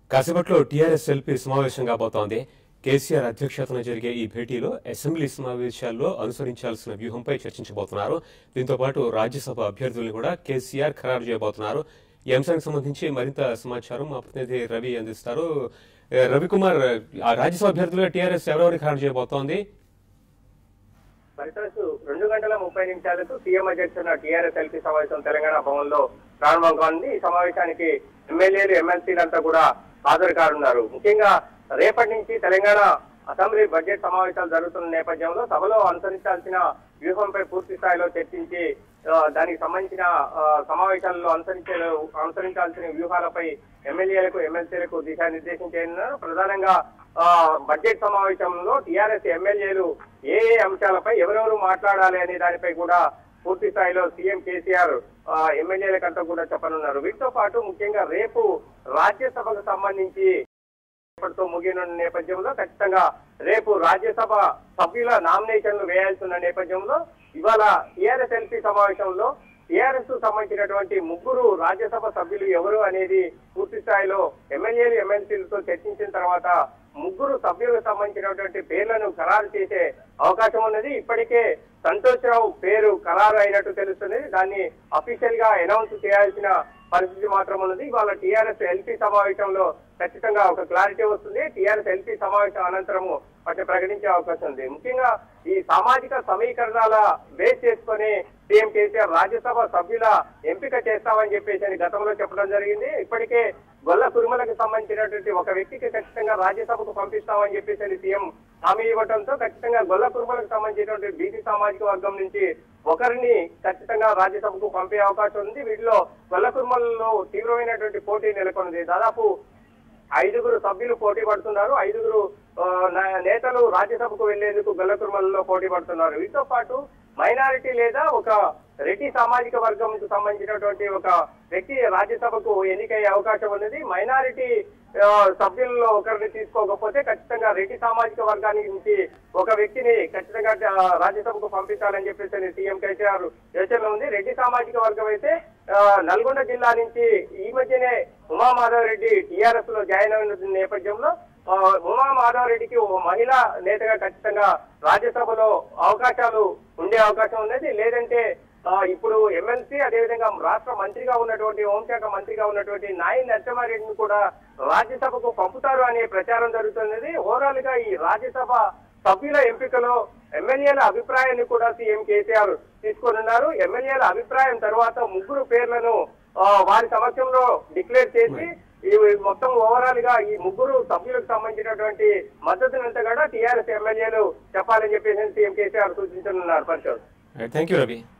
కాసేపట్లో TRS LP సమావేశం కాబోతోంది కేసీఆర్ అధ్యక్షతన జరిగే ఈ భేటీలో అసెంబ్లీ సమావేశాల్లో అనుసరించాల్సిన వ్యూహంపై చర్చించబోతున్నారు దీంతో పాటు రాజ్యసభ అభ్యర్థుల్ని కూడా కేసీఆర్ ఖరారు చేయబోతున్నారు ఈ అంశానికి సంబంధించి మరింత సమాచారం మా ప్రతినిధి రవి అందిస్తారు ఏ, రవికుమార్ ఆ రాజ్యసభ అభ్యర్థులుగా టీఆర్ఎస్ ఎవరెవరిని ఖరారు చేయబోతోంది పరిసరసు రెండు గంటల ముప్పై నిమిషాలకు సీఎం అధ్యక్షున టీఆర్ఎస్ ఎల్పీ సమావేశం తెలంగాణ భవన్ లో ప్రారంభం కానుంది ఈ సమావేశానికి ఎమ్మెల్యేలు ఎమ్మెల్సీలంతా కూడా హాజరు కానున్నారు ముఖ్యంగా రేపటి నుంచి తెలంగాణ అసెంబ్లీ బడ్జెట్ సమావేశాలు జరుగుతున్న నేపథ్యంలో సభలో అనుసరించాల్సిన వ్యూహంపై పూర్తి స్థాయిలో చర్చించి ఆ, దానికి సంబంధించిన ఆ, సమావేశాల్లో అనుసరించే అనుసరించాల్సిన వ్యూహాలపై ఎమ్మెల్యేలకు ఎమ్మెల్సీలకు దిశానిర్దేశం చేయనున్నారు ప్రధానంగా ఆ, బడ్జెట్ సమావేశంలో టీఆర్ఎస్ ఎమ్మెల్యేలు ఏ ఏ అంశాలపై ఎవరెవరు మాట్లాడాలి అనే దానిపై కూడా పూర్తి స్థాయిలో సీఎం కేసీఆర్ ఆ, ఎమ్మెల్యేలకంతా కూడా చెప్పనున్నారు వీటితో పాటు ముఖ్యంగా రేపు రాజ్యసభకు సంబంధించి రేపటితో ముగియనున్న నేపథ్యంలో ఖచ్చితంగా రేపు రాజ్యసభ సభ్యుల నామినేషన్లు వేయాల్సిన నేపథ్యంలో ఇవాళ టీఆర్ఎస్ ఎల్పీ సమావేశంలో టీఆర్ఎస్ కు సంబంధించినటువంటి ముగ్గురు రాజ్యసభ సభ్యులు ఎవరు అనేది పూర్తి స్థాయిలో ఎమ్మెల్యేలు ఎమ్మెల్సీలతో చర్చించిన తర్వాత ముగ్గురు సభ్యులకు సంబంధించినటువంటి పేర్లను ఖరారు చేసే అవకాశం ఉన్నది ఇప్పటికే సంతోష్ రావు పేరు ఖరారు అయినట్టు తెలుస్తుంది దాన్ని అఫీషియల్ గా అనౌన్స్ చేయాల్సిన పరిస్థితి మాత్రం ఉన్నది ఇవాళ టీఆర్ఎస్ ఎల్పీ సమావేశంలో ఖచ్చితంగా ఒక క్లారిటీ వస్తుంది టీఆర్ఎస్ ఎల్పీ సమావేశం అనంతరము వాటిని ప్రకటించే అవకాశం ఉంది ముఖ్యంగా ఈ సామాజిక సమీకరణాల బేస్ చేసుకొని సీఎం కేసీఆర్ రాజ్యసభ సభ్యుల ఎంపిక చేస్తామని చెప్పేసి అని గతంలో చెప్పడం జరిగింది ఇప్పటికే గొల్ల కురుమలకు సంబంధించినటువంటి ఒక వ్యక్తికి ఖచ్చితంగా రాజ్యసభకు పంపిస్తామని చెప్పేసి అని సీఎం హామీ ఇవ్వడంతో ఖచ్చితంగా గొల్ల కురుమలకు సంబంధించినటువంటి బీసీ సామాజిక వర్గం నుంచి ఒకరిని ఖచ్చితంగా రాజ్యసభకు పంపే అవకాశం ఉంది వీటిలో గొల్ల కురుమలలో తీవ్రమైనటువంటి పోటీ నెలకొన్నది దాదాపు ఐదుగురు సభ్యులు పోటీ పడుతున్నారు ఐదుగురు ఆ, నా- నేతలు రాజ్యసభకు వెళ్లేందుకు గొల్ల కురుమలలో పోటీ పడుతున్నారు వీటితో పాటు మైనారిటీ లేదా ఒక రెడ్డి సామాజిక వర్గంకు సంబంధించినటువంటి ఒక వ్యక్తి రాజ్యసభకు ఎన్నికయ్యే అవకాశం ఉన్నది మైనారిటీ ఆ, సభ్యుల్లో ఒకరిని తీసుకోకపోతే ఖచ్చితంగా రెడ్డి సామాజిక వర్గానికి నుంచి ఒక వ్యక్తిని ఖచ్చితంగా ఆ, రాజ్యసభకు పంపించాలని చెప్పేసి సీఎం కేసీఆర్ యోచనలో ఉంది రెడ్డి సామాజిక వర్గం అయితే ఆ, నల్గొండ జిల్లా నుంచి ఈ మధ్యనే ఉమామాధవ్ రెడ్డి టీఆర్ఎస్ లో జాయిన్ అయిన నేపథ్యంలో ఆ, ఉమా మాధవ్ రెడ్డికి ఓ మహిళా నేతగా ఖచ్చితంగా రాజ్యసభలో అవకాశాలు ఉండే అవకాశం ఉన్నది లేదంటే ఆ, ఇప్పుడు ఎమ్మెల్సీ అదేవిధంగా రాష్ట్ర మంత్రిగా ఉన్నటువంటి హోంశాఖ మంత్రిగా ఉన్నటువంటి నాయి నరసింహారెడ్డిని కూడా రాజ్యసభకు పంపుతారు అనే ప్రచారం జరుగుతున్నది ఓవరాల్ గా ఈ రాజ్యసభ సభ్యుల ఎంపికలో ఎమ్మెల్యేల అభిప్రాయాన్ని కూడా సీఎం కేసీఆర్ తీసుకొనున్నారు ఎమ్మెల్యేల అభిప్రాయం తర్వాత ముగ్గురు పేర్లను ఆ, వారి సమక్షంలో డిక్లేర్ చేసి ఈ మొత్తం ఓవరాల్ గా ఈ ముగ్గురు సభ్యులకు సంబంధించినటువంటి మద్దతునంతా కూడా టీఆర్ఎస్ ఎమ్మెల్యేలు చెప్పాలని చెప్పేసి సీఎం కేసీఆర్ సూచించనున్నారు పరిషత్ థ్యాంక్ యూ రవి